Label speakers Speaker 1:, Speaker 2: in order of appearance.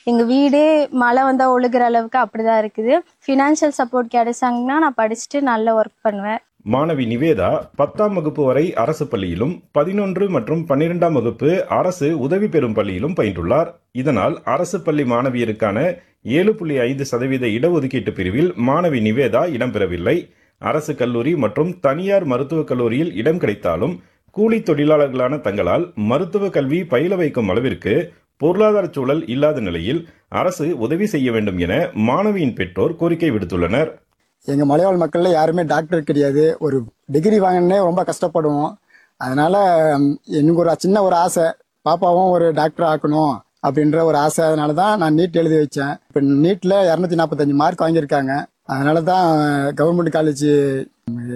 Speaker 1: எங்க வீடே மழை வந்தா ஒழுகுற அளவுக்கு அப்படிதான் இருக்குது ஃபினான்ஷியல் சப்போர்ட் கிடைச்சாங்கன்னா நான் படிச்சுட்டு நல்ல ஒர்க் பண்ணுவேன்
Speaker 2: மாணவி நிவேதா பத்தாம் வகுப்பு வரை அரசு பள்ளியிலும் பதினொன்று மற்றும் பன்னிரெண்டாம் வகுப்பு அரசு உதவி பெறும் பள்ளியிலும் பயின்றுள்ளார் இதனால் அரசு பள்ளி மாணவியருக்கான ஏழு புள்ளி ஐந்து சதவீத இடஒதுக்கீட்டு பிரிவில் மாணவி நிவேதா இடம்பெறவில்லை அரசு கல்லூரி மற்றும் தனியார் மருத்துவக் கல்லூரியில் இடம் கிடைத்தாலும் கூலி தொழிலாளர்களான தங்களால் மருத்துவ கல்வி பயில வைக்கும் அளவிற்கு பொருளாதார சூழல் இல்லாத நிலையில் அரசு உதவி செய்ய வேண்டும் என மாணவியின் பெற்றோர் கோரிக்கை விடுத்துள்ளனர்
Speaker 3: எங்க மலைவாழ் மக்கள்ல யாருமே டாக்டர் கிடையாது ஒரு டிகிரி வாங்கினே ரொம்ப கஷ்டப்படுவோம் அதனால ம், எனக்கு ஒரு சின்ன ஒரு ஆசை பாப்பாவும் ஒரு டாக்டர் ஆக்கணும் அப்படின்ற ஒரு ஆசை அதனால தான் நான் நீட் எழுதி வச்சேன் இப்போ நீட்டில் இரநூத்தி நாற்பத்தஞ்சு மார்க் வாங்கியிருக்காங்க அதனால தான் கவர்மெண்ட் காலேஜ்